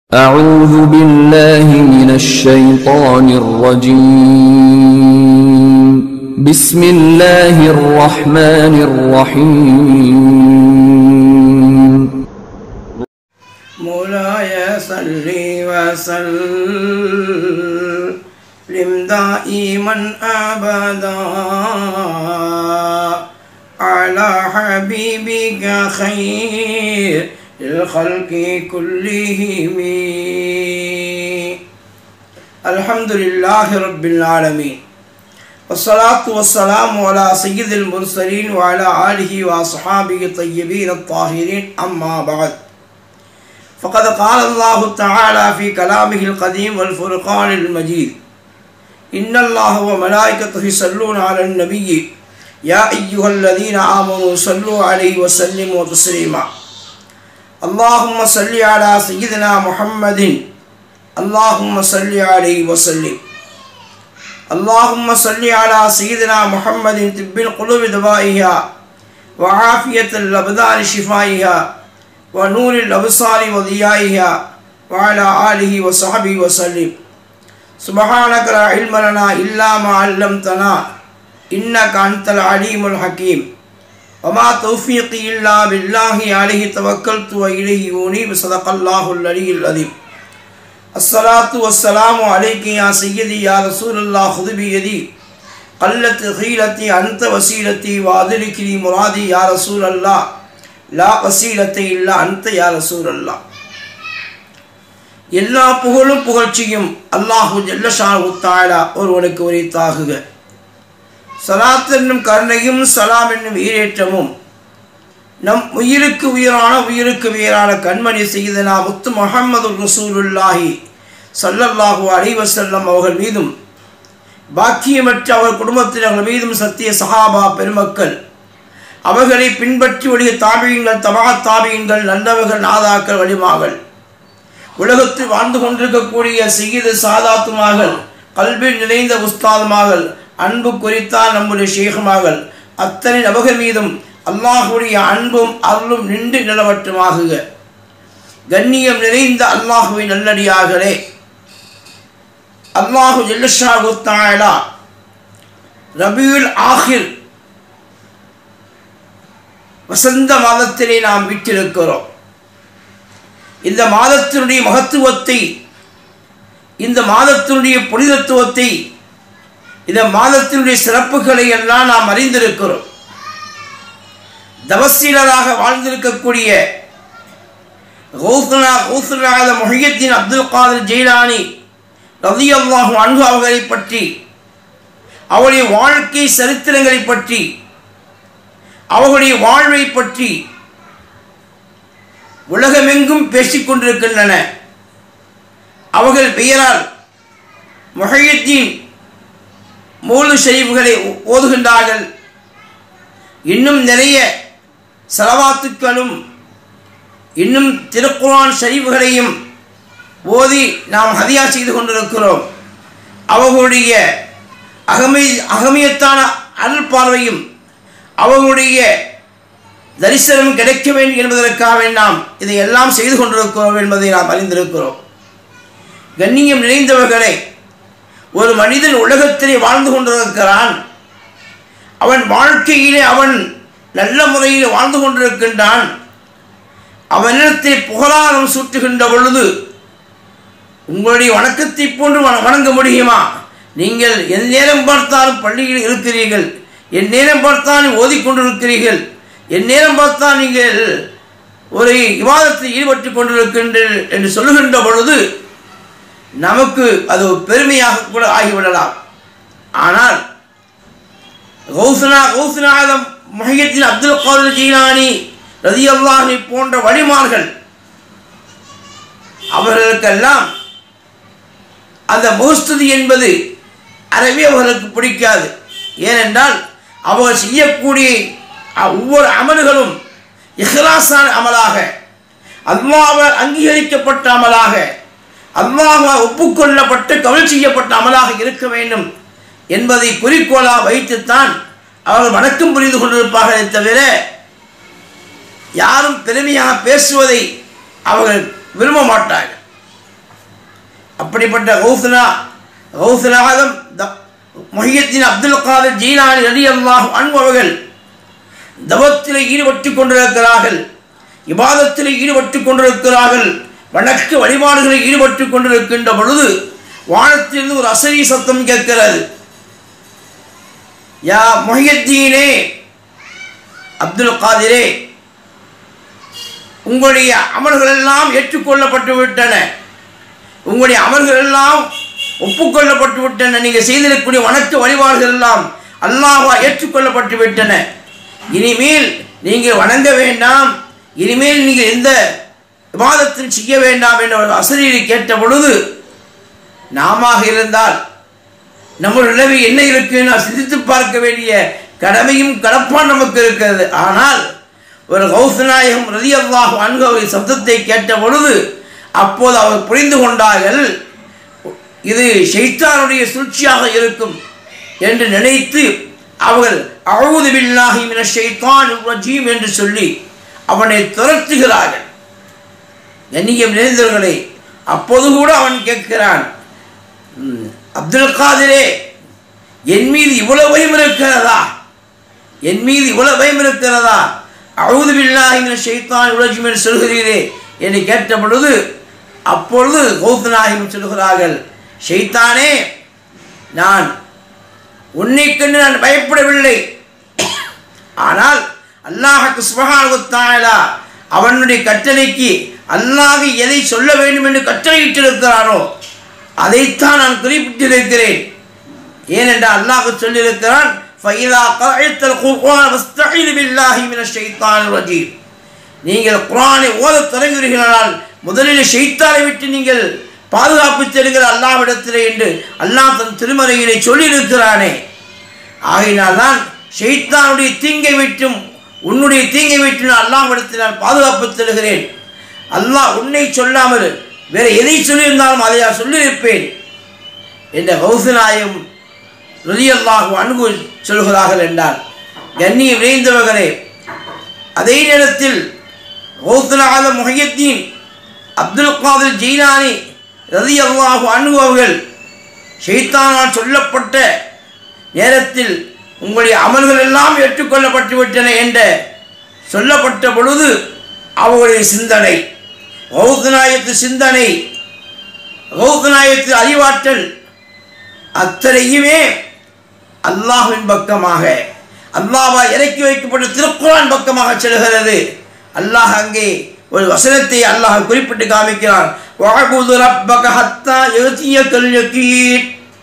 أعوذ بالله من الشيطان الرجيم بسم الله الرحمن الرحيم مولاي صل وسلم دائما ابدا على حبيبك خير الخلق كلهم الحمد لله رب العالمين والصلاة والسلام على سيد المرسلين وعلى آله وأصحابه الطيبين الطاهرين أما بعد فقد قال الله تعالى في كلامه القديم والفرقان المجيد إن الله وملائكته يصلون على النبي يا أيها الذين آمنوا صلوا عليه وسلموا تسليما اللهم صل على سيدنا محمد اللهم صل عليه وسلم اللهم صل على سيدنا محمد طب القلوب دوائها وعافية الأبدان شفائها ونور الأبصار وضيائها وعلى آله وصحبه وسلم سبحانك لا علم لنا إلا ما علمتنا إنك أنت العليم الحكيم وما توفيقي إلا بالله عليه توكلت وإليه أنيب صدق الله العلي العظيم الصلاة والسلام عليك يا سيدي يا رسول الله خذ بيدي قلت خيلتي أنت وسيلتي وأدركني مرادي يا رسول الله லா வசீலத்தை இல்லா அந்த யா ரசூல் அல்லா எல்லா புகழும் புகழ்ச்சியும் அல்லாஹு ஜல்லஷா உத்தாழா ஒருவனுக்கு உரைத்தாகுக சலாத் என்னும் கருணையும் சலாம் என்னும் ஈரேற்றமும் நம் உயிருக்கு உயிரான உயிருக்கு உயிரான கண்மணி செய்தனா முத்து முகமது ரசூலுல்லாஹி சல்லல்லாஹு அலைவசல்லம் அவர்கள் மீதும் பாக்கியமற்ற அவர் குடும்பத்தினர்கள் மீதும் சத்திய சஹாபா பெருமக்கள் அவர்களை பின்பற்றி ஒழிய தாபியங்கள் தபா தாபியங்கள் நல்லவர்கள் நாதாக்கள் வலிமாகள் உலகத்தில் வாழ்ந்து கொண்டிருக்கக்கூடிய செய்த சாதாத்துமார்கள் கல்வியில் நிறைந்த உஸ்தாதுமார்கள் அன்பு குறித்தால் நம்முடைய ஷேகமாகள் அத்தனை நபகர் மீதும் அல்லாஹுடைய அன்பும் அருளும் நின்று நிலவட்டுமாகுக கண்ணியம் நிறைந்த அல்லாஹுவின் நல்லடியார்களே அல்லாஹு ஜெல்லஷா குத்தாயலா ரபியுல் ஆஹிர் வசந்த மாதத்திலே நாம் விட்டிருக்கிறோம் இந்த மாதத்தினுடைய மகத்துவத்தை இந்த மாதத்தினுடைய புனிதத்துவத்தை இந்த மாதத்தினுடைய சிறப்புகளை எல்லாம் நாம் அறிந்திருக்கிறோம் தவசீலராக வாழ்ந்திருக்கக்கூடிய கௌசனா கௌசனாத மொஹியத்தின் அப்துல் காதர் ஜெயிலானி ரதி அல்லாஹு அன்பு அவர்களை பற்றி அவருடைய வாழ்க்கை சரித்திரங்களை பற்றி அவர்களுடைய வாழ்வை பற்றி உலகமெங்கும் பேசிக்கொண்டிருக்கின்றன அவர்கள் பெயரால் மொஹையத்தின் மூலு ஷரீஃப்களை ஓதுகின்றார்கள் இன்னும் நிறைய செலவாத்துக்களும் இன்னும் திருக்குரான் ஷரீஃப்களையும் ஓதி நாம் ஹதியா செய்து கொண்டிருக்கிறோம் அவர்களுடைய அகமை அகமியத்தான அருள் பார்வையும் அவர்களுடைய தரிசனம் கிடைக்க வேண்டும் என்பதற்காக நாம் இதை எல்லாம் செய்து கொண்டிருக்கிறோம் என்பதை நாம் அறிந்திருக்கிறோம் கண்ணியம் நிறைந்தவர்களே ஒரு மனிதன் உலகத்திலே வாழ்ந்து கொண்டிருக்கிறான் அவன் வாழ்க்கையிலே அவன் நல்ல முறையில் வாழ்ந்து கொண்டிருக்கின்றான் அவனிடத்தில் புகழாரம் சூட்டுகின்ற பொழுது உங்களுடைய வணக்கத்தை போன்று வணங்க முடியுமா நீங்கள் என் நேரம் பார்த்தாலும் பள்ளியில் இருக்கிறீர்கள் என் நேரம் பார்த்தால் ஓதிக்கொண்டிருக்கிறீர்கள் என் நேரம் பார்த்தால் நீங்கள் ஒரு விவாதத்தில் ஈடுபட்டு கொண்டிருக்கின்றீர்கள் என்று சொல்லுகின்ற பொழுது நமக்கு அது பெருமையாக கூட ஆகிவிடலாம் ஆனால் கௌசனா கௌசனாதம் மொஹியத்தின் அப்துல் காதர் ஜீனானி ரதி அல்லாஹி போன்ற வழிமார்கள் அவர்களுக்கெல்லாம் அந்த முகஸ்துதி என்பது அறவே அவர்களுக்கு பிடிக்காது ஏனென்றால் அவர்கள் செய்யக்கூடிய ஒவ்வொரு அமல்களும் இஹ்லாசான அமலாக அல்லாவால் அங்கீகரிக்கப்பட்ட அமலாக அல்லாவால் ஒப்புக்கொள்ளப்பட்டு கவல் செய்யப்பட்ட அமலாக இருக்க வேண்டும் என்பதை குறிக்கோளாக வைத்துத்தான் அவர்கள் வணக்கம் புரிந்து கொண்டிருப்பார்களே தவிர யாரும் பெருமையாக பேசுவதை அவர்கள் விரும்ப மாட்டார்கள் அப்படிப்பட்ட கௌசனா கௌசல் ஆதம் மொஹியத்தின் அப்துல் காதர் ஜீலானி ரலி அல்லாஹ் அன்பவர்கள் தவத்தில் ஈடுபட்டு கொண்டிருக்கிறார்கள் இபாதத்தில் ஈடுபட்டு கொண்டிருக்கிறார்கள் வணக்க வழிபாடுகளில் ஈடுபட்டு கொண்டிருக்கின்ற பொழுது வானத்திலிருந்து ஒரு அசரி சத்தம் கேட்கிறது யா மொஹியத்தீனே அப்துல் காதிரே உங்களுடைய அமல்கள் எல்லாம் ஏற்றுக்கொள்ளப்பட்டு விட்டன உங்களுடைய அமல்கள் எல்லாம் ஒப்புக்கொள்ளப்பட்டு விட்டன நீங்கள் செய்திருக்கக்கூடிய வணக்க வழிபாடுகள் எல்லாம் அல்லாஹா ஏற்றுக்கொள்ளப்பட்டு விட்டன இனிமேல் நீங்கள் வணங்க வேண்டாம் இனிமேல் நீங்கள் எந்த விவாதத்தையும் செய்ய வேண்டாம் என்ற ஒரு அசரியை கேட்ட பொழுது நாம இருந்தால் நம்ம நிலைமை என்ன இருக்கு நான் சிந்தித்து பார்க்க வேண்டிய கடமையும் கடப்பான் நமக்கு இருக்கிறது ஆனால் ஒரு கௌசநாயகம் ரதி அல்லாஹ் அன்கவை சப்தத்தை கேட்ட பொழுது அப்போது அவர் புரிந்து கொண்டார்கள் இது ஷைத்தானுடைய சூழ்ச்சியாக இருக்கும் என்று நினைத்து அவர்கள் அழுது பில்லாஹி மின ஷைத்தான் ரஜீம் என்று சொல்லி அவனை துரத்துகிறார்கள் கண்ணியம் நிறைந்தவர்களே அப்போது கூட அவன் கேட்கிறான் "ம், அப்துல் காதிரே என் மீது இவ்வளவு பயம் இருக்கிறதா என் மீது இவ்வளவு பயம் இருக்கிறதா அழுது பில்லாஹி மின ஷைத்தான் ரஜீம் என்று சொல்கிறீரே என்று கேட்ட பொழுது அப்பொழுது கௌதநாயகம் சொல்கிறார்கள் ஷைத்தானே நான் உன்னை கண்டு நான் பயப்படவில்லை ஆனால் அல்லாஹுக்கு சுபகானுத்தாயலா அவனுடைய கட்டளைக்கு அல்லாஹ் எதை சொல்ல வேண்டும் என்று கட்டளையிட்டிருக்கிறானோ அதைத்தான் நான் குறிப்பிட்டிருக்கிறேன் ஏனென்றால் அல்லாஹ் சொல்லியிருக்கிறான் فَإِذَا قَرَأْتَ الْقُرْآنَ فَاسْتَعِذْ بِاللَّهِ مِنَ الشَّيْطَانِ الرَّجِيمِ நீங்கள் குர்ஆனை ஓதத் தொடங்குகிறீர்களால் முதலில் ஷைத்தானை விட்டு நீங்கள் பாதுகாப்பு தேடுகிற அல்லாவிடத்திலே என்று அல்லாஹ் தன் திருமறையிலே சொல்லியிருக்கிறானே ஆகையினால் தான் ஷைத்தானுடைய தீங்கை விட்டும் உன்னுடைய தீங்கை விட்டு நான் அல்லாஹ்விடத்தில் நான் பாதுகாப்பு தருகிறேன் அல்லாஹ் உன்னை சொல்லாமல் வேற எதை சொல்லியிருந்தாலும் அதை நான் சொல்லியிருப்பேன் என்ற கௌசநாயம் ரலியல்லாஹு அன்பு சொல்கிறார்கள் என்றால் கண்ணியம் விரைந்தவர்களே அதே நேரத்தில் கௌசலாத முஹையத்தீன் அப்துல் காதிர் ஜெயிலானி ரதி அல்லாஹு அன்பு அவர்கள் ஷைத்தானால் சொல்லப்பட்ட நேரத்தில் உங்களுடைய அமல்கள் எல்லாம் ஏற்றுக்கொள்ளப்பட்டு விட்டன என்ற சொல்லப்பட்ட பொழுது அவர்களுடைய சிந்தனை கௌதநாயத்து சிந்தனை கௌதநாயத்து அறிவாற்றல் அத்தனையுமே அல்லாஹ்வின் பக்கமாக அல்லாஹா இறக்கி வைக்கப்பட்ட திருக்குரான் பக்கமாக செல்கிறது அல்லாஹ் அங்கே ஒரு வசனத்தை அல்லாஹ் குறிப்பிட்டு காமிக்கிறான் வஅபுது ரப்பக ஹத்தா யஅதியக்கல் யகீன்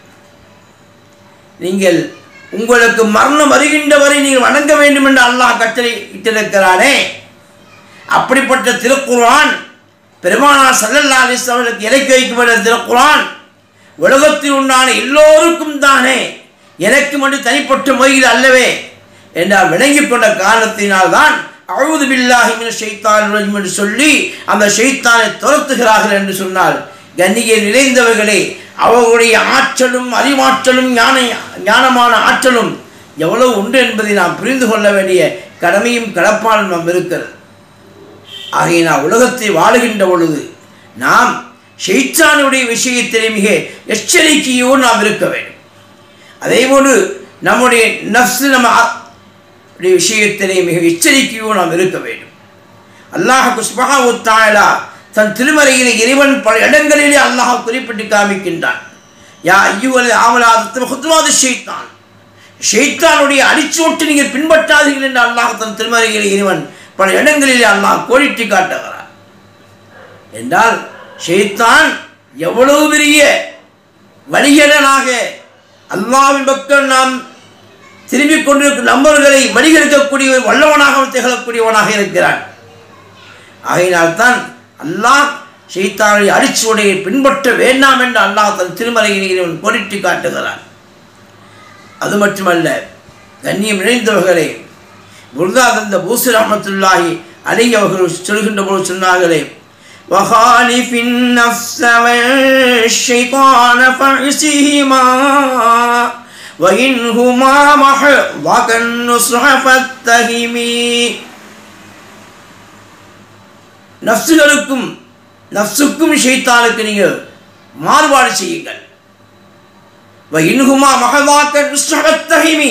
நீங்கள் உங்களுக்கு மரணம் வருகின்ற வரை நீங்கள் வணங்க வேண்டும் என்று அல்லாஹ் கட்டளை இட்டிருக்கிறானே அப்படிப்பட்ட திருக்குர்ஆன் பெருமானார் சல்லல்லா அலிஸ் அவர்களுக்கு இறக்கி வைக்கப்பட்ட திருக்குர்ஆன் உலகத்தில் உண்டான எல்லோருக்கும் தானே எனக்கு மட்டும் தனிப்பட்ட முறையில் அல்லவே என்றால் விளங்கிக் கொண்ட காரணத்தினால்தான் அழுது பில்லாஹி மின ஷைத்தான் ரஜீம் என்று சொல்லி அந்த ஷைத்தானை துரத்துகிறார்கள் என்று சொன்னால் கண்ணியை நிறைந்தவர்களே அவர்களுடைய ஆற்றலும் அறிவாற்றலும் ஞான ஞானமான ஆற்றலும் எவ்வளவு உண்டு என்பதை நாம் புரிந்து கொள்ள வேண்டிய கடமையும் கடப்பாடும் நாம் இருக்கிறது ஆகையினால் உலகத்தை வாழுகின்ற பொழுது நாம் ஷெய்தானுடைய விஷயத்திலே மிக எச்சரிக்கையோடு நாம் இருக்க வேண்டும் அதேபோன்று நம்முடைய நஃப்ஸ் நம்ம ஆ- உடைய விஷயத்திலே மிக எச்சரிக்கையோடு நாம் இருக்க வேண்டும் அல்லாஹ் சுபஹாவு தாயலா தன் திருமறையிலே இறைவன் பல இடங்களிலே அல்லாஹ் குறிப்பிட்டு காமிக்கின்றான் யா ஐயுவல் ஆமலாதத்தில் ஹுத்வாது ஷெய்தான் ஷெய்தானுடைய அடிச்சோட்டு நீங்கள் பின்பற்றாதீர்கள் என்று அல்லாஹ் தன் திருமறையிலே இறைவன் பல இடங்களிலே அல்லாஹ் கோடிட்டு காட்டுகிறார் என்றால் ஷெய்தான் எவ்வளவு பெரிய வழிகடனாக அல்லாவின் பக்கம் நாம் திரும்பிக் கொண்டிருக்கும் நம்பர்களை வழிகெடுக்கக்கூடிய ஒரு வல்லவனாக திகழக்கூடியவனாக இருக்கிறான் ஆகையினால்தான் அல்லாஹ் ஷெய்தானை அடிச்சுவடையை பின்பற்ற வேண்டாம் என்று அல்லாஹ் தன் திருமலையில் இறைவன் கோடிட்டு காட்டுகிறான் அது மட்டுமல்ல கண்ணியம் இணைந்தவர்களே குருதாதந்த பூசி ரஹமத்துல்லாஹி அலி அவர்கள் சொல்கின்ற போது சொன்னார்களே وخالف النفس والشيطان فعسهما وإنهما محضك النصح فاتهمي நஃப்ஸுகளுக்கும் நஃப்ஸுக்கும் ஷைத்தானுக்கு நீங்கள் மாறுபாடு செய்யுங்கள் இன்குமா மகதாக்கி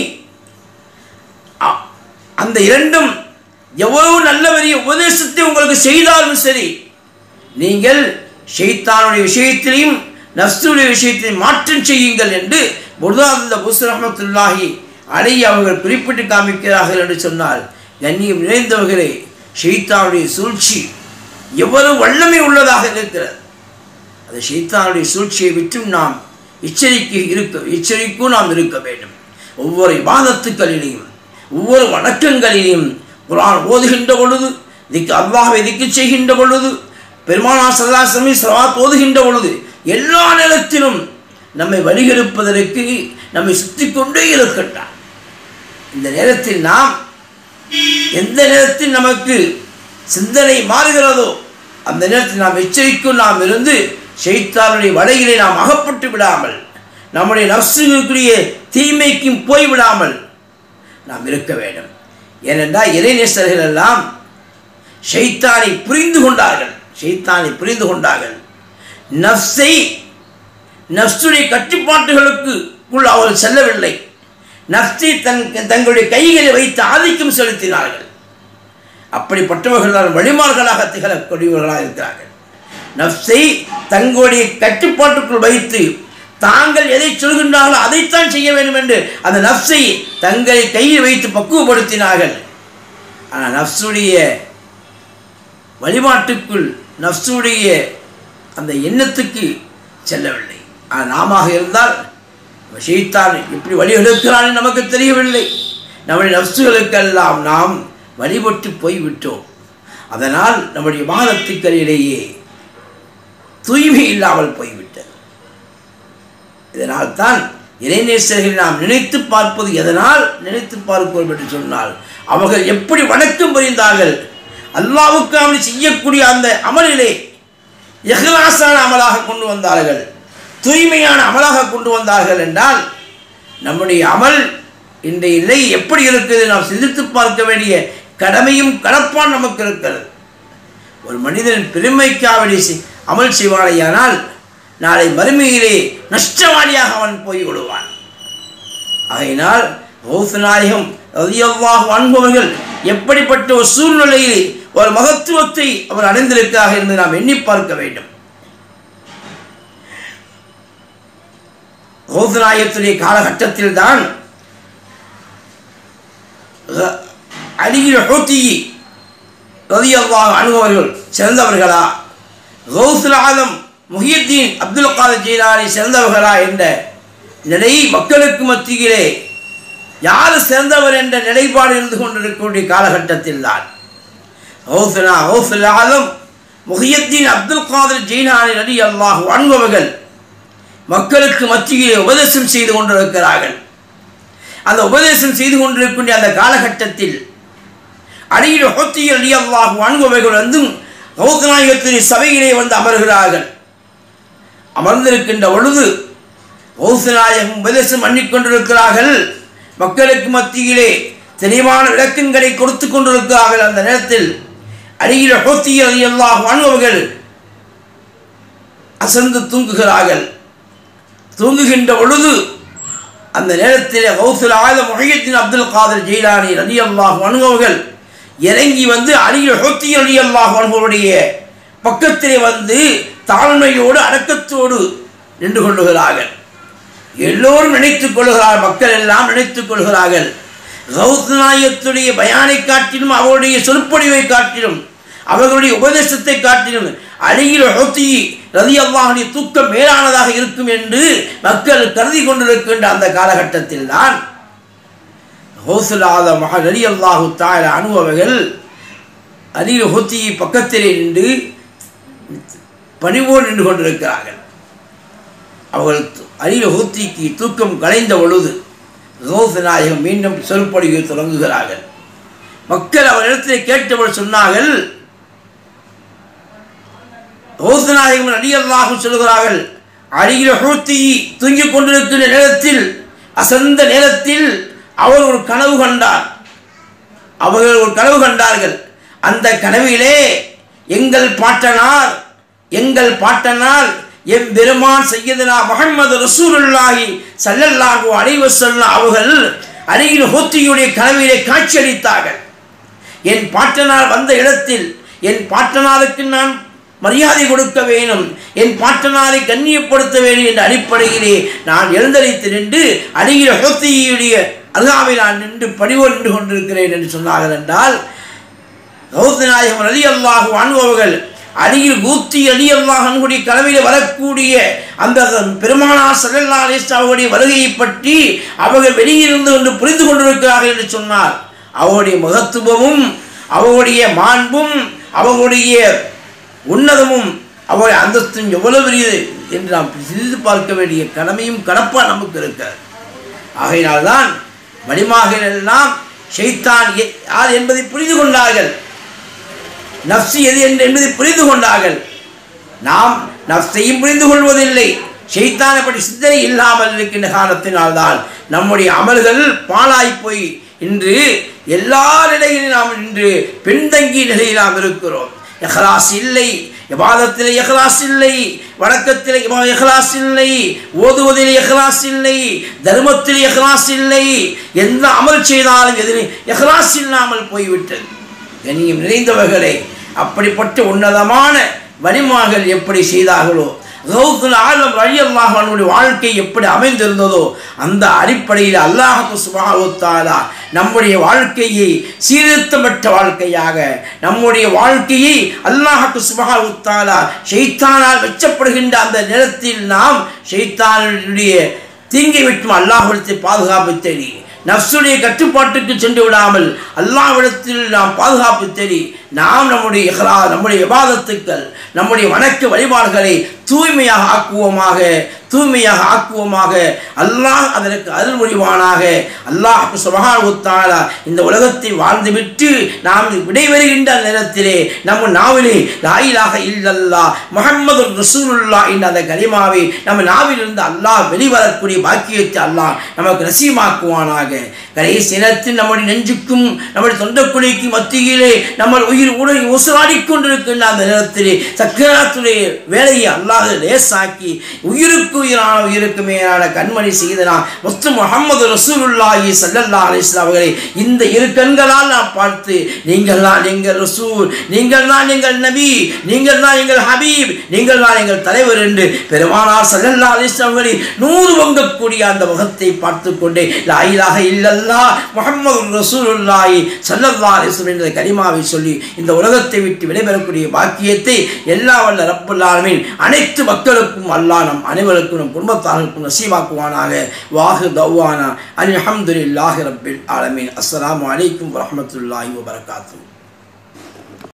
அந்த இரண்டும் எவ்வளவு நல்ல பெரிய உபதேசத்தை உங்களுக்கு செய்தாலும் சரி நீங்கள் ஷெய்தானுடைய விஷயத்திலையும் நஃப்ஸுடைய விஷயத்திலையும் மாற்றம் செய்யுங்கள் என்று முர்தாந்த புஸ் ரஹமத்துல்லாஹி அலை அவர்கள் குறிப்பிட்டு காமிக்கிறார்கள் என்று சொன்னால் கண்ணியம் நிறைந்தவர்களே ஷெய்தானுடைய சூழ்ச்சி எவ்வளவு வல்லமை உள்ளதாக இருக்கிறது அந்த ஷெய்தானுடைய சூழ்ச்சியை விட்டும் நாம் எச்சரிக்கை இருக்க எச்சரிக்கும் நாம் இருக்க வேண்டும் ஒவ்வொரு வாதத்துக்களிலையும் ஒவ்வொரு வணக்கங்களிலையும் குரான் ஓதுகின்ற பொழுது இதுக்கு அல்லாஹை திக்கு செய்கின்ற பொழுது பெருமானா சல்லாசமி சலாத் ஓதுகின்ற பொழுது எல்லா நேரத்திலும் நம்மை வழிகெடுப்பதற்கு நம்மை சுற்றி கொண்டே இருக்கின்றான் இந்த நேரத்தில் நாம் எந்த நேரத்தில் நமக்கு சிந்தனை மாறுகிறதோ அந்த நேரத்தில் நாம் எச்சரிக்கும் நாம் இருந்து ஷெய்தானுடைய வலையிலே நாம் அகப்பட்டு விடாமல் நம்முடைய நர்சுகளுக்குரிய தீமைக்கும் போய்விடாமல் நாம் இருக்க வேண்டும் ஏனென்றால் இறைநேசர்கள் எல்லாம் ஷைத்தானை புரிந்து கொண்டார்கள் ஷைத்தானை புரிந்து கொண்டார்கள் நஃப்ஸை நஃப்ஸுடைய கட்டுப்பாட்டுகளுக்கு உள் அவர்கள் செல்லவில்லை நஃப்ஸை தன் தங்களுடைய கைகளை வைத்து ஆதிக்கம் செலுத்தினார்கள் அப்படிப்பட்டவர்கள் தான் வழிமார்களாக திகழக்கூடியவர்களாக இருக்கிறார்கள் நஃப்ஸை தங்களுடைய கட்டுப்பாட்டுக்குள் வைத்து தாங்கள் எதை சொல்கின்றார்களோ அதைத்தான் செய்ய வேண்டும் என்று அந்த நஃப்ஸை தங்களை கையில் வைத்து பக்குவப்படுத்தினார்கள் ஆனால் நஃப்ஸுடைய வழிபாட்டுக்குள் நஃப்ஸுடைய அந்த எண்ணத்துக்கு செல்லவில்லை ஆனால் நாம இருந்தால் ஷெய்தான் எப்படி வழிகெடுக்கிறான் நமக்கு தெரியவில்லை நம்முடைய நஃப்ஸுகளுக்கெல்லாம் நாம் வழிபட்டு போய்விட்டோம் அதனால் நம்முடைய மாதத்துக்களிலேயே தூய்மை இல்லாமல் போய்விட்டது இதனால் தான் இறைநேசர்களை நாம் நினைத்து பார்ப்பது எதனால் நினைத்து பார்ப்போம் என்று சொன்னால் அவர்கள் எப்படி வணக்கம் புரிந்தார்கள் அல்லாவுக்கு அவனை செய்யக்கூடிய அந்த அமலிலே எஹ்லாசான அமலாக கொண்டு வந்தார்கள் தூய்மையான அமலாக கொண்டு வந்தார்கள் என்றால் நம்முடைய அமல் இன்றைய நிலை எப்படி இருக்குது நாம் சிந்தித்து பார்க்க வேண்டிய கடமையும் கடப்பான் நமக்கு இருக்கிறது ஒரு மனிதன் பெருமைக்காவடி அமல் செய்வானையானால் நாளை மறுமையிலே நஷ்டவாளியாக அவன் போய் விடுவான் ஆகையினால் ஹவுஸ் நாயகம் ரதியல்லாஹு அன்பவர்கள் எப்படிப்பட்ட ஒரு சூழ்நிலையிலே ஒரு மகத்துவத்தை அவர் அடைந்திருக்கிறார்கள் என்று நாம் எண்ணி பார்க்க வேண்டும் ஹவுஸ் நாயகத்துடைய காலகட்டத்தில் தான் அலிகில் ஹோத்தி ரதியல்லாஹு அனுபவர்கள் சிறந்தவர்களா கௌசுல் ஆலம் முஹியுத்தீன் அப்துல் காதர் ஜீலானி சிறந்தவர்களா என்ற நிலை மக்களுக்கு மத்தியிலே யார் சிறந்தவர் என்ற நிலைப்பாடு இருந்து கொண்டிருக்கக்கூடிய காலகட்டத்தில் தான் ஹவுசனா ஹவுசுல் ஆலம் முஹியுத்தீன் அப்துல் காதர் ஜீலானி நடி அல்லாஹ் அன்பவர்கள் மக்களுக்கு மத்தியிலே உபதேசம் செய்து கொண்டிருக்கிறார்கள் அந்த உபதேசம் செய்து கொண்டிருக்கின்ற அந்த காலகட்டத்தில் அடியில் ஹொத்தியில் அலி அல்லாஹ் அன்பவர்கள் வந்தும் கௌசநாயகத்தின் சபையிலே வந்து அமர்கிறார்கள் அமர்ந்திருக்கின்ற பொழுது கௌசநாயகம் உபதேசம் பண்ணிக்கொண்டிருக்கிறார்கள் மக்களுக்கு மத்தியிலே தெளிவான விளக்கங்களை கொடுத்து கொண்டிருக்கிறார்கள் அந்த நேரத்தில் அடியில் ஹோத்தியல் அல்லாஹ் வாழ்பவர்கள் அசந்து தூங்குகிறார்கள் தூங்குகின்ற பொழுது அந்த நேரத்தில் கௌசுல் ஆத முகையத்தின் அப்துல் காதர் ஜெயிலானி ரலி அல்லாஹ் அனுபவர்கள் இறங்கி வந்து அலியில் ஹொத்தி அலி அல்லாஹ் அனுபவருடைய பக்கத்திலே வந்து தாழ்மையோடு அடக்கத்தோடு நின்று கொள்ளுகிறார்கள் எல்லோரும் நினைத்துக் கொள்கிறார் மக்கள் எல்லாம் நினைத்துக் கொள்கிறார்கள் கௌத் நாயத்துடைய பயானை காட்டிலும் அவருடைய சொற்பொழிவை காட்டிலும் அவர்களுடைய உபதேசத்தை காட்டிலும் அழியில் ஹொத்தி ரதி அல்லாஹுடைய தூக்கம் மேலானதாக இருக்கும் என்று மக்கள் கருதி கொண்டிருக்கின்ற அந்த காலகட்டத்தில் தான் ஹோசுலாத மக அலி அல்லாஹு தாய அனுபவர்கள் அலில் ஹொத்தி பக்கத்திலே நின்று பணிவோடு நின்று கொண்டிருக்கிறார்கள் அவர்கள் அலில் ஹூத்திக்கு தூக்கம் கலைந்த பொழுது கௌச நாயகம் மீண்டும் சொற்பொழிவை தொடங்குகிறார்கள் மக்கள் அவரிடத்தில் கேட்டவர் சொன்னார்கள் கௌச நாயகம் அடியல்லாகும் சொல்கிறார்கள் அடியில் ஹூத்தி தூங்கிக் கொண்டிருக்கிற நேரத்தில் அசந்த நேரத்தில் அவர் ஒரு கனவு கண்டார் அவர்கள் ஒரு கனவு கண்டார்கள் அந்த கனவிலே எங்கள் பாட்டனார் எங்கள் பாட்டனால் எம் பெருமான் சையதுனா முகமது ரசூலுல்லாஹி சல்லல்லாஹு அலைஹி வஸல்லம் அவர்கள் அருகில் ஹோத்தியுடைய கனவிலே காட்சியளித்தார்கள் என் பாட்டனார் வந்த இடத்தில் என் பாட்டனாருக்கு நான் மரியாதை கொடுக்க வேணும் என் பாட்டனாரை கண்ணியப்படுத்த வேண்டும் என்ற அடிப்படையிலே நான் எழுந்தரித்து நின்று அருகில் ஹோத்தியுடைய அருகாமையில் நான் நின்று பணிவொன்று கொண்டிருக்கிறேன் என்று சொன்னார்கள் என்றால் கௌத நாயகம் அலி அல்லாஹு அனுபவர்கள் அடியில் கூத்தி அலி அல்லாஹ் அன்புடைய கலவையில் வரக்கூடிய அந்த பெருமானார் சல்லல்லா அலிஸ்லா அவருடைய வருகையை பற்றி அவர்கள் வெளியிருந்து கொண்டு புரிந்து கொண்டிருக்கிறார்கள் என்று சொன்னார் அவருடைய மகத்துவமும் அவருடைய மாண்பும் அவருடைய உன்னதமும் அவருடைய அந்தஸ்தும் எவ்வளவு பெரியது என்று நாம் சிந்தித்து பார்க்க வேண்டிய கடமையும் கடப்பா நமக்கு இருக்கிறது ஆகையினால்தான் வடிமாகள் எல்லாம் ஷைத்தான் எ- யார் என்பதை புரிந்து கொண்டார்கள் நப்சி எது என்று என்பதை புரிந்து கொண்டார்கள் நாம் நப்சையும் புரிந்து கொள்வதில்லை ஷைத்தானை பற்றி சிந்தனை இல்லாமல் இருக்கின்ற காரணத்தினால்தான் நம்முடைய அமல்கள் பாழாய் போய் இன்று எல்லா நிலையிலும் நாம் இன்று பின்தங்கிய நிலையில் நாம் இருக்கிறோம் எஹ்லாஸ் இல்லை விவாதத்தில் எஹ்லாஸ் இல்லை வணக்கத்தில் எஹ்லாஸ் இல்லை ஓதுவதில் எஹ்லாஸ் இல்லை தர்மத்தில் எஹ்லாஸ் இல்லை எந்த அமல் செய்தாலும் எதில் எஹ்லாஸ் இல்லாமல் போய்விட்டது கண்ணியம் நிறைந்தவர்களே அப்படிப்பட்ட உன்னதமான வலிமார்கள் எப்படி செய்தார்களோ கௌதுல் ஆலம் வழி அல்லாஹனுடைய வாழ்க்கை எப்படி அமைந்திருந்ததோ அந்த அடிப்படையில் அல்லாஹு சுபாவுத்தாலா நம்முடைய வாழ்க்கையை சீர்திருத்தப்பட்ட வாழ்க்கையாக நம்முடைய வாழ்க்கையை அல்லாஹு சுபாவுத்தாலா ஷைத்தானால் வெச்சப்படுகின்ற அந்த நேரத்தில் நாம் ஷைத்தானுடைய தீங்கை விட்டும் அல்லாஹ்விடத்தை பாதுகாப்பு தேடி நஃப்சுடைய கட்டுப்பாட்டுக்கு சென்று விடாமல் அல்லாஹ்விடத்தில் நாம் பாதுகாப்பு தேடி நாம் நம்முடைய இஹ்லா நம்முடைய விவாதத்துக்கள் நம்முடைய வணக்க வழிபாடுகளை தூய்மையாக ஆக்குவோமாக தூய்மையாக ஆக்குவோமாக அல்லாஹ் அதற்கு அருள் புரிவானாக அல்லாஹ் சுபகான இந்த உலகத்தை வாழ்ந்துவிட்டு நாம் விடைபெறுகின்ற நேரத்திலே நம்ம நாவிலே லாயிலாக இல்லல்லா முகம்மது ரசூலுல்லா என்ற அந்த கரிமாவை நம்ம நாவிலிருந்து அல்லாஹ் வெளிவரக்கூடிய பாக்கியத்தை அல்லாஹ் நமக்கு நசீமாக்குவானாக கடைசி நேரத்தில் நம்முடைய நெஞ்சுக்கும் நம்முடைய தொண்டக்குழிக்கும் மத்தியிலே நம்ம உயிர் உடல் உசுராடி கொண்டிருக்கின்ற அந்த நேரத்திலே சக்கராத்துடைய வேலையை அல்லாஹ் லேசாக்கி உயிருக்கு உயிரான உயிருக்கு மேலான கண்மணி செய்தனா முஸ்து முகமது ரசூலுல்லாஹி ஸல்லல்லாஹு அலைஹி வஸல்லம் அவர்களை இந்த இரு கண்களால் நாம் பார்த்து நீங்கள் தான் எங்கள் ரசூல் நீங்கள் தான் எங்கள் நபி நீங்கள் தான் எங்கள் ஹபீப் நீங்கள் தான் எங்கள் தலைவர் என்று பெருமானார் ஸல்லல்லாஹு அலைஹி வஸல்லம் அவர்களை நூறு வங்கக்கூடிய அந்த முகத்தை பார்த்து கொண்டே லா இலாஹ இல்லல்லாஹ் முஹம்மது ரசூலுல்லாஹி ஸல்லல்லாஹு அலைஹி வஸல்லம் என்ற கலிமாவை சொல்லி இந்த உலகத்தை விட்டு விடைபெறக்கூடிய பாக்கியத்தை எல்லா வல்ல ரப்பல் ஆலமீன் அனைத்து மக்களுக்கும் அல்லாஹ் நம் அனைவருக்கும் நம் குடும்பத்தார்களுக்கும் நசீவாக்குவானாக வாஹு தவ்வானா அல்ஹம்துலில்லாஹி ரப்பில் ஆலமீன் அஸ்ஸலாமு அலைக்கும் வரஹ்மத்துல்லாஹி வபரகாத்துஹு